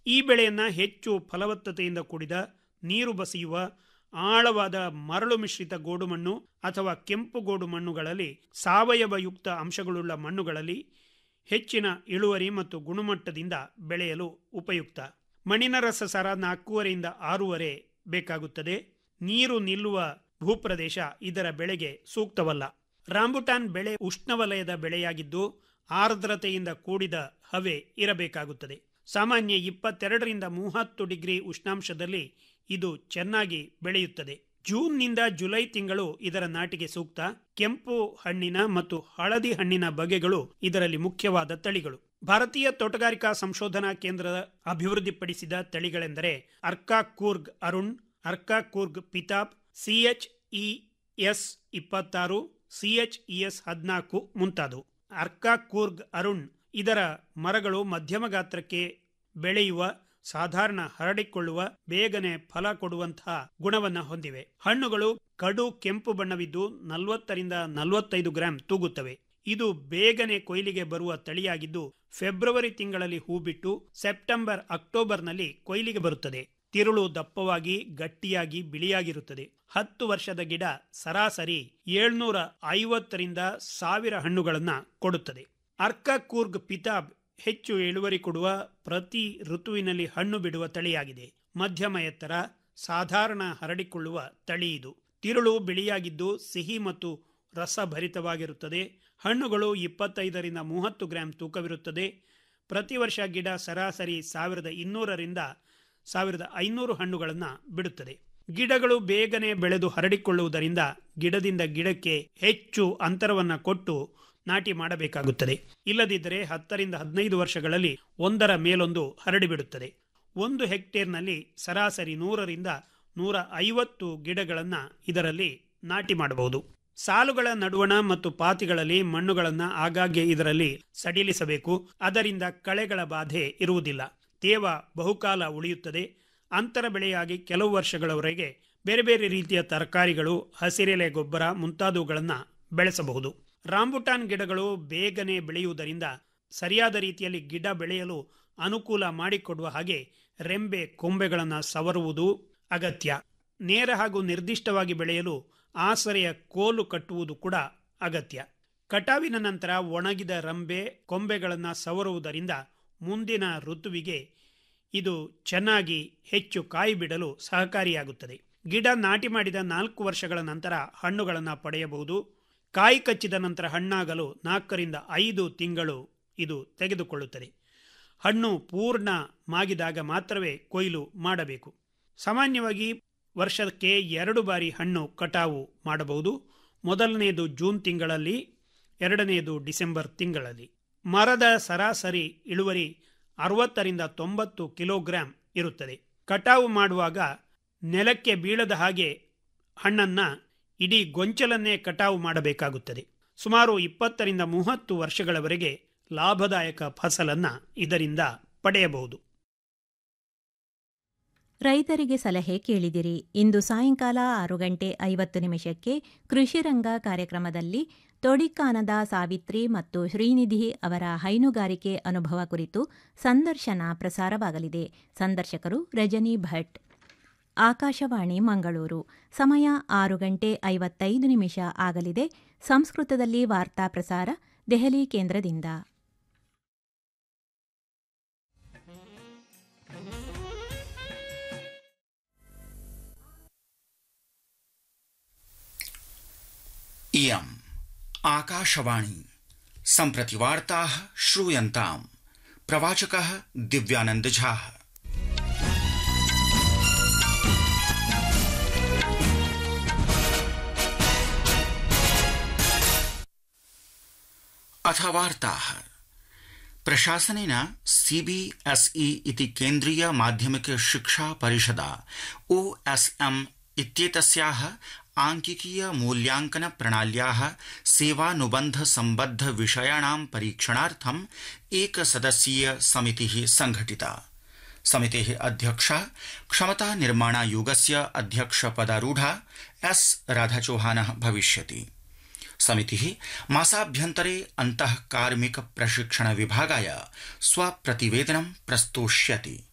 ಈ ಬೆಳೆಯನ್ನ ಹೆಚ್ಚು ಫಲವತ್ತತೆಯಿಂದ ಕೂಡಿದ ನೀರು ಬಸಿಯುವ ಆಳವಾದ ಮರಳು ಮಿಶ್ರಿತ ಗೋಡು ಮಣ್ಣು ಅಥವಾ ಕೆಂಪು ಗೋಡು ಮಣ್ಣುಗಳಲ್ಲಿ ಸಾವಯವಯುಕ್ತ ಅಂಶಗಳುಳ್ಳ ಮಣ್ಣುಗಳಲ್ಲಿ ಹೆಚ್ಚಿನ ಇಳುವರಿ ಮತ್ತು ಗುಣಮಟ್ಟದಿಂದ ಬೆಳೆಯಲು ಉಪಯುಕ್ತ ಮಣ್ಣಿನ ರಸಸಾರ ನಾಲ್ಕೂವರೆಯಿಂದ ಆರೂವರೆ ಬೇಕಾಗುತ್ತದೆ ನೀರು ನಿಲ್ಲುವ ಭೂಪ್ರದೇಶ ಇದರ ಬೆಳೆಗೆ ಸೂಕ್ತವಲ್ಲ ರಾಂಬುಟಾನ್ ಬೆಳೆ ಉಷ್ಣವಲಯದ ಬೆಳೆಯಾಗಿದ್ದು ಆರ್ದ್ರತೆಯಿಂದ ಕೂಡಿದ ಹವೆ ಇರಬೇಕಾಗುತ್ತದೆ ಸಾಮಾನ್ಯ ಇಪ್ಪತ್ತೆರಡರಿಂದ ಮೂವತ್ತು ಡಿಗ್ರಿ ಉಷ್ಣಾಂಶದಲ್ಲಿ ಇದು ಚೆನ್ನಾಗಿ ಬೆಳೆಯುತ್ತದೆ ಜೂನ್ನಿಂದ ಜುಲೈ ತಿಂಗಳು ಇದರ ನಾಟಿಗೆ ಸೂಕ್ತ ಕೆಂಪು ಹಣ್ಣಿನ ಮತ್ತು ಹಳದಿ ಹಣ್ಣಿನ ಬಗೆಗಳು ಇದರಲ್ಲಿ ಮುಖ್ಯವಾದ ತಳಿಗಳು ಭಾರತೀಯ ತೋಟಗಾರಿಕಾ ಸಂಶೋಧನಾ ಕೇಂದ್ರದ ಅಭಿವೃದ್ಧಿಪಡಿಸಿದ ತಳಿಗಳೆಂದರೆ Arka Coorg Arun Arka Coorg Pitab CH E S ಇಪ್ಪತ್ತಾರು ಸಿಎಚ್ ಇಎಸ್ ಹದಿನಾಲ್ಕು ಮುಂತಾದವು ಅರ್ಕಾ ಕೂರ್ಗ್ ಅರುಣ್ ಇದರ ಮರಗಳು ಮಧ್ಯಮ ಗಾತ್ರಕ್ಕೆ ಬೆಳೆಯುವ ಸಾಧಾರಣ ಹರಡಿಕೊಳ್ಳುವ ಬೇಗನೆ ಫಲ ಕೊಡುವಂತಹ ಗುಣವನ್ನ ಹೊಂದಿವೆ ಹಣ್ಣುಗಳು ಕಡು ಕೆಂಪು ಬಣ್ಣವಿದ್ದು ನಲವತ್ತರಿಂದ ನಲವತ್ತೈದು ಗ್ರಾಂ ತೂಗುತ್ತವೆ ಇದು ಬೇಗನೆ ಕೊಯ್ಲಿಗೆ ಬರುವ ತಳಿಯಾಗಿದ್ದು ಫೆಬ್ರವರಿ ತಿಂಗಳಲ್ಲಿ ಹೂ ಬಿಟ್ಟು ಸೆಪ್ಟೆಂಬರ್ ಅಕ್ಟೋಬರ್ನಲ್ಲಿ ಕೊಯ್ಲಿಗೆ ಬರುತ್ತದೆ ತಿರುಳು ದಪ್ಪವಾಗಿ ಗಟ್ಟಿಯಾಗಿ ಬಿಳಿಯಾಗಿರುತ್ತದೆ ಹತ್ತು ವರ್ಷದ ಗಿಡ ಸರಾಸರಿ ಏಳ್ನೂರ ಐವತ್ತರಿಂದ ಸಾವಿರ ಹಣ್ಣುಗಳನ್ನ ಕೊಡುತ್ತದೆ ಅರ್ಕ ಕೂರ್ಗ್ ಪಿತಾಬ್ ಹೆಚ್ಚು ಇಳುವರಿ ಕೊಡುವ ಪ್ರತಿ ಋತುವಿನಲ್ಲಿ ಹಣ್ಣು ಬಿಡುವ ತಳಿಯಾಗಿದೆ ಮಧ್ಯಮ ಎತ್ತರ ಸಾಧಾರಣ ಹರಡಿಕೊಳ್ಳುವ ತಳಿ ಇದು ತಿರುಳು ಬಿಳಿಯಾಗಿದ್ದು ಸಿಹಿ ಮತ್ತು ರಸಭರಿತವಾಗಿರುತ್ತದೆ ಹಣ್ಣುಗಳು ಇಪ್ಪತ್ತೈದರಿಂದ ಮೂವತ್ತು ಗ್ರಾಂ ತೂಕವಿರುತ್ತದೆ ಪ್ರತಿ ವರ್ಷ ಗಿಡ ಸರಾಸರಿ ಸಾವಿರದ ಇನ್ನೂರರಿಂದ ಸಾವಿರದ ಐನೂರು ಹಣ್ಣುಗಳನ್ನು ಬಿಡುತ್ತದೆ ಗಿಡಗಳು ಬೇಗನೆ ಬೆಳೆದು ಹರಡಿಕೊಳ್ಳುವುದರಿಂದ ಗಿಡದಿಂದ ಗಿಡಕ್ಕೆ ಹೆಚ್ಚು ಅಂತರವನ್ನು ಕೊಟ್ಟು ನಾಟಿ ಮಾಡಬೇಕಾಗುತ್ತದೆ ಇಲ್ಲದಿದ್ದರೆ ಹತ್ತರಿಂದ ಹದಿನೈದು ವರ್ಷಗಳಲ್ಲಿ ಒಂದರ ಮೇಲೊಂದು ಹರಡಿಬಿಡುತ್ತದೆ ಒಂದು ಹೆಕ್ಟೇರ್ನಲ್ಲಿ ಸರಾಸರಿ ನೂರರಿಂದ ನೂರ ಐವತ್ತು ಗಿಡಗಳನ್ನು ಇದರಲ್ಲಿ ನಾಟಿ ಮಾಡಬಹುದು ಸಾಲುಗಳ ನಡುವಣ ಮತ್ತು ಪಾತಿಗಳಲ್ಲಿ ಮಣ್ಣುಗಳನ್ನು ಆಗಾಗ್ಗೆ ಇದರಲ್ಲಿ ಸಡಿಲಿಸಬೇಕು ಅದರಿಂದ ಕಳೆಗಳ ಬಾಧೆ ಇರುವುದಿಲ್ಲ ತೇವ ಬಹುಕಾಲ ಉಳಿಯುತ್ತದೆ ಅಂತರ ಬೆಳೆಯಾಗಿ ಕೆಲವು ವರ್ಷಗಳವರೆಗೆ ಬೇರೆ ಬೇರೆ ರೀತಿಯ ತರಕಾರಿಗಳು ಹಸಿರೆಲೆ ಗೊಬ್ಬರ ಮುಂತಾದವುಗಳನ್ನು ಬೆಳೆಸಬಹುದು ರಾಂಬುಟಾನ್ ಗಿಡಗಳು ಬೇಗನೆ ಬೆಳೆಯುವುದರಿಂದ ಸರಿಯಾದ ರೀತಿಯಲ್ಲಿ ಗಿಡ ಬೆಳೆಯಲು ಅನುಕೂಲ ಮಾಡಿಕೊಡುವ ಹಾಗೆ ರೆಂಬೆ ಕೊಂಬೆಗಳನ್ನು ಸವರುವುದು ಅಗತ್ಯ ನೇರ ಹಾಗೂ ನಿರ್ದಿಷ್ಟವಾಗಿ ಬೆಳೆಯಲು ಆಸರೆಯ ಕೋಲು ಕಟ್ಟುವುದು ಕೂಡ ಅಗತ್ಯ ಕಟಾವಿನ ನಂತರ ಒಣಗಿದ ರಂಬೆ ಕೊಂಬೆಗಳನ್ನು ಸವರುವುದರಿಂದ ಮುಂದಿನ ಋತುವಿಗೆ ಇದು ಚೆನ್ನಾಗಿ ಹೆಚ್ಚು ಕಾಯಿ ಬಿಡಲು ಸಹಕಾರಿಯಾಗುತ್ತದೆ ಗಿಡ ನಾಟಿ ಮಾಡಿದ ನಾಲ್ಕು ವರ್ಷಗಳ ನಂತರ ಹಣ್ಣುಗಳನ್ನು ಪಡೆಯಬಹುದು ಕಾಯಿ ಕಚ್ಚಿದ ನಂತರ ಹಣ್ಣಾಗಲು ನಾಲ್ಕರಿಂದ ಐದು ತಿಂಗಳು ಇದು ತೆಗೆದುಕೊಳ್ಳುತ್ತದೆ ಹಣ್ಣು ಪೂರ್ಣ ಮಾಗಿದಾಗ ಮಾತ್ರವೇ ಕೊಯ್ಲು ಮಾಡಬೇಕು ಸಾಮಾನ್ಯವಾಗಿ ವರ್ಷಕ್ಕೆ ಎರಡು ಬಾರಿ ಹಣ್ಣು ಕಟಾವು ಮಾಡಬಹುದು ಮೊದಲನೆಯದು ಜೂನ್ ತಿಂಗಳಲ್ಲಿ ಎರಡನೆಯದು ಡಿಸೆಂಬರ್ ತಿಂಗಳಲ್ಲಿ ಮರದ ಸರಾಸರಿ ಇಳುವರಿ ಅರವತ್ತರಿಂದ ತೊಂಬತ್ತು ಕಿಲೋಗ್ರಾಂ ಇರುತ್ತದೆ ಕಟಾವು ಮಾಡುವಾಗ ನೆಲಕ್ಕೆ ಬೀಳದ ಹಾಗೆ ಹಣ್ಣನ್ನು ಇಡೀ ಗೊಂಚಲನ್ನೇ ಕಟಾವು ಮಾಡಬೇಕಾಗುತ್ತದೆ ಸುಮಾರು ಇಪ್ಪತ್ತರಿಂದ ಮೂವತ್ತು ವರ್ಷಗಳವರೆಗೆ ಲಾಭದಾಯಕ ಫಸಲನ್ನು ಇದರಿಂದ ಪಡೆಯಬಹುದು ರೈತರಿಗೆ ಸಲಹೆ ಕೇಳಿದಿರಿ ಇಂದು ಸಾಯಂಕಾಲ ಆರು ಗಂಟೆ ಐವತ್ತು ನಿಮಿಷಕ್ಕೆ ಕೃಷಿರಂಗ ಕಾರ್ಯಕ್ರಮದಲ್ಲಿ ತೊಡಿಕಾನದ ಸಾವಿತ್ರಿ ಮತ್ತು ಶ್ರೀನಿಧಿ ಅವರ ಹೈನುಗಾರಿಕೆ ಅನುಭವ ಕುರಿತು ಸಂದರ್ಶನ ಪ್ರಸಾರವಾಗಲಿದೆ ಸಂದರ್ಶಕರು ರಜನಿ ಭಟ್ ಆಕಾಶವಾಣಿ ಮಂಗಳೂರು ಸಮಯ ಆರು ಗಂಟೆ ಐವತ್ತೈದು ನಿಮಿಷ ಆಗಲಿದೆ ಸಂಸ್ಕೃತದಲ್ಲಿ ವಾರ್ತಾ ಪ್ರಸಾರ ದೆಹಲಿ ಕೇಂದ್ರದಿಂದ इयम् आकाशवाणी सम्प्रति वार्ताः श्रूयन्ताम् प्रवाचकः दिव्यानन्दझाः अथ वार्ताः प्रशासनेन सीबीएसई इति केन्द्रीय माध्यमिक शिक्षा परिषदा ओएसएम इत्येतस्याः आंकिकीय मूल्याङ्कन प्रणाल्याः सेवानुबन्ध सम्बद्ध विषयाणां परीक्षणार्थम् एकसदस्यीय समितिः संघटिता समितेः अध्यक्षा क्षमता निर्माणायोगस्य अध्यक्षपदारूढा एस् राधाचौहानः भविष्यति समितिः मासाभ्यन्तरे अन्तः कार्मिक प्रशिक्षण विभागाय स्वप्रतिवेदनं प्रस्तोष्यति